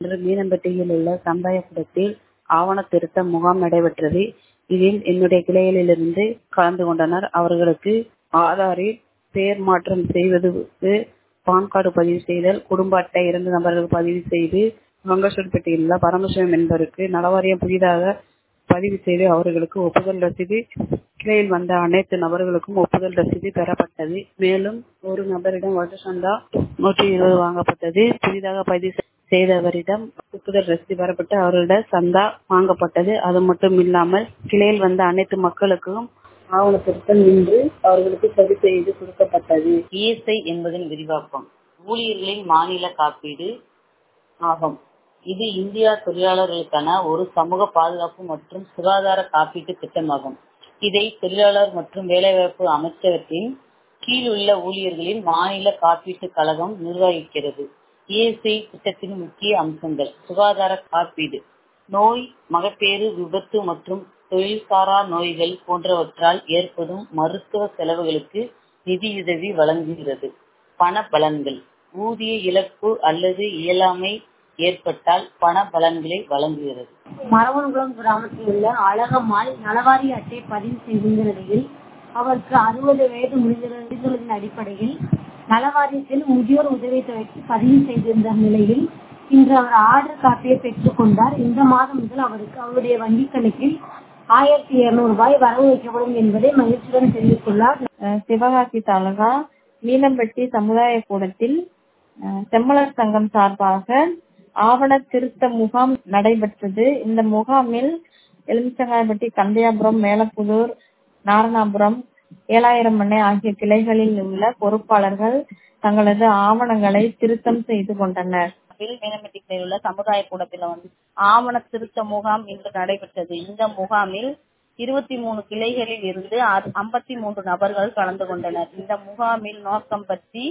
இன்று மீனம்பட்டியில் உள்ள சமுதாயக்கூடத்தில் ஆவண திருத்த முகாம் நடைபெற்றது. இதில் என்னுடைய கிளைகளிலிருந்து கலந்து கொண்டனர். அவர்களுக்கு ஆதாரில் பெயர் மாற்றம் செய்வதற்கு பான் கார்டு பதிவு செய்தல், குடும்ப அட்டை இரண்டு நபர்கள் பதிவு செய்து, மங்கசூர்பேட்டையில் உள்ள பரமசிவம் என்பவருக்கு நலவாரியம் புதிதாக பதிவு செய்து அவர்களுக்கு ஒப்புதல் ரசீது கிளையில் வந்த அனைத்து நபர்களுக்கும் ஒப்புதல் ரசீது பெறப்பட்டது. மேலும் ஒரு நபரிடம் வருட சந்தா நூற்றி இருபது வாங்கப்பட்டது. புதிதாக பதிவு செய்தவரிடம் ஒப்புதல் ரசீது பெறப்பட்டு அவர்களிடம் சந்தா வாங்கப்பட்டது. அது மட்டுமில்லாமல் கிளையில் வந்த அனைத்து மக்களுக்கும் ஆவண திருத்தம் இன்று அவர்களுக்கு சரி செய்து கொடுக்கப்பட்டது. இஎஸ்ஐ என்பதன் விரிவாக்கம் ஊழியர்களின் மாநில காப்பீடு ஆகும். இது இந்திய தொழிலாளர்களுக்கான ஒரு சமூக பாதுகாப்பு மற்றும் சுகாதார காப்பீட்டு திட்டமாகும். இதை தொழிலாளர் மற்றும் வேலைவாய்ப்பு அமைச்சகத்தின் கீழ் உள்ள ஊழியர்களின் மாநில காப்பீட்டுக் கழகம் நிர்வகிக்கிறது. இஎஸ்ஐ திட்டத்தின் முக்கிய அம்சங்கள் சுகாதார காப்பீடு நோய், மகப்பேறு, விபத்து மற்றும் தொழில்சாரா நோய்கள் போன்றவற்றால் ஏற்படும் மருத்துவ செலவுகளுக்கு நிதியுதவி வழங்குகிறது. பண பலன்கள் ஊதிய இழப்பு அல்லது இயலாமை ஏற்பட்டால் பண பலன்களை வழங்குகிறது. மரவன்குளம் கிராமத்தில் உள்ள அழகம்மாள் நலவாரிய அட்டை பதிவு செய்திருந்த நிலையில் அவருக்கு அறுபது வயது முடிந்துள்ளதன் அடிப்படையில் நலவாரியத்தில் முதியோர் உதவித்தொகைக்கு பதிவு செய்திருந்த நிலையில் இன்று அவர் ஆர்டர் காப்பியை பெற்றுக் கொண்டார். இந்த மாதம் முதல் அவருக்கு அவருடைய வங்கிக் கணக்கில் ஆயிரத்தி இருநூறு ரூபாய் வரவு வைக்கப்படும் என்பதை மகிழ்ச்சியுடன் தெரிவித்துள்ளார். சிவகாசி தாலுகா மீனம்பட்டி சமுதாய கூடத்தில் செம்மலர் சங்கம் சார்பாக ஆவண திருத்த முகாம் நடைபெற்றது. இந்த முகாமில் எலுமிச்சங்காயப்பட்டி, கந்தையாபுரம், மேலப்புதூர், நாரணாபுரம், ஏழாயிரம் மனை ஆகிய கிளைகளில் உள்ள பொறுப்பாளர்கள் தங்களது ஆவணங்களை திருத்தம் செய்து கொண்டனர். மீனம்பட்டி கிளையில் உள்ள சமுதாய கூடத்தில் வந்து ஆவண திருத்த முகாம் இன்று நடைபெற்றது. இந்த முகாமில் இருபத்தி மூணு கிளைகளில் இருந்து ஐம்பத்தி மூன்று நபர்கள் கலந்து கொண்டனர். இந்த முகாமில் நோக்கம் பற்றி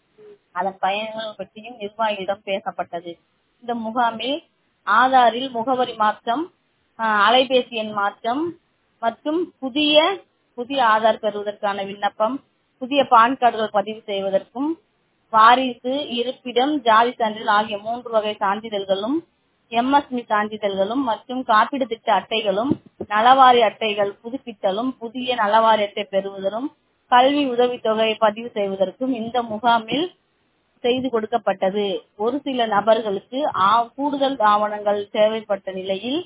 அதன் பயன்கள் பற்றியும் நிர்வாகிகளிடம் பேசப்பட்டது. இந்த முகாமில் ஆதாரில் முகவரி மாற்றம், அலைபேசி எண் மாற்றம் மற்றும் புதிய புதிய ஆதார் பெறுவதற்கான விண்ணப்பம், புதிய பான் கார்டுகள் பதிவு செய்வதற்கும், வாரிசு, இருப்பிடம், ஜாதி சான்றிதழ் ஆகிய மூன்று வகை சான்றிதழ்களும், எம்எஸ்எம்இ சான்றிதழ்களும் மற்றும் காப்பீடு திட்ட அட்டைகளும், நலவாரிய அட்டைகள் புதுப்பித்தலும், புதிய நலவாரிய அட்டை பெறுவதும், கல்வி உதவித்தொகை பதிவு செய்வதற்கும் இந்த முகாமில் செய்து கொடுக்கப்பட்டது. ஒரு சில நபர்களுக்கு கூடுதல் ஆவணங்கள் தேவைப்பட்ட நிலையில்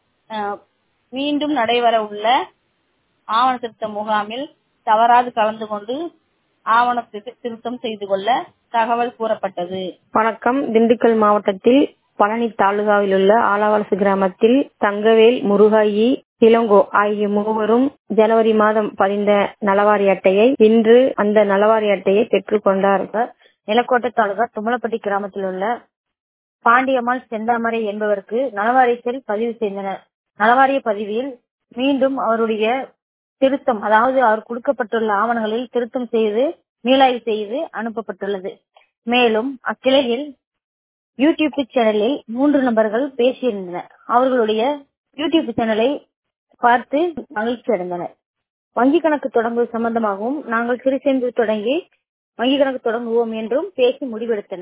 மீண்டும் நடைபெற உள்ள ஆவண திருத்த முகாமில் தவறாது கலந்து கொண்டு ஆவண திருத்தம் செய்து கொள்ள தகவல் கூறப்பட்டது. வணக்கம் திண்டுக்கல் மாவட்டத்தில் பழனி தாலுகாவில் உள்ள ஆலவலசு கிராமத்தில் தங்கவேல், முருகாயி, இளங்கோ ஆகிய மூவரும் ஜனவரி மாதம் பதிந்த நலவாரி அட்டையை இன்று அந்த நலவாரி அட்டையை பெற்றுக் கொண்டார்கள். நிலக்கோட்டை தாலுகா தும்மலப்பட்டி கிராமத்தில் உள்ள பாண்டியம்மாள் செந்தாமரை என்பவருக்கு நலவாரியத்தில் பதிவு செய்தனர். நலவாரிய பதிவில் மீண்டும் அவருடைய திருத்தம் அதாவது அவர் கொடுக்கப்பட்டுள்ள ஆவணங்களில் திருத்தம் செய்து மீளாய்வு செய்து அனுப்பப்பட்டுள்ளது. மேலும் அக்கிளையில் யூடியூப் சேனலில் மூன்று நபர்கள் பேசியிருந்தனர். அவர்களுடைய யூடியூப் சேனலை பார்த்து மகிழ்ச்சி அடைந்தனர். வங்கி கணக்கு தொடங்குவது சம்பந்தமாகவும் நாங்கள் சிறு சேமிப்பு தொடங்கி வங்கி கணக்கு தொடங்குவோம் என்றும் பேசி முடிவெடுத்தனர்.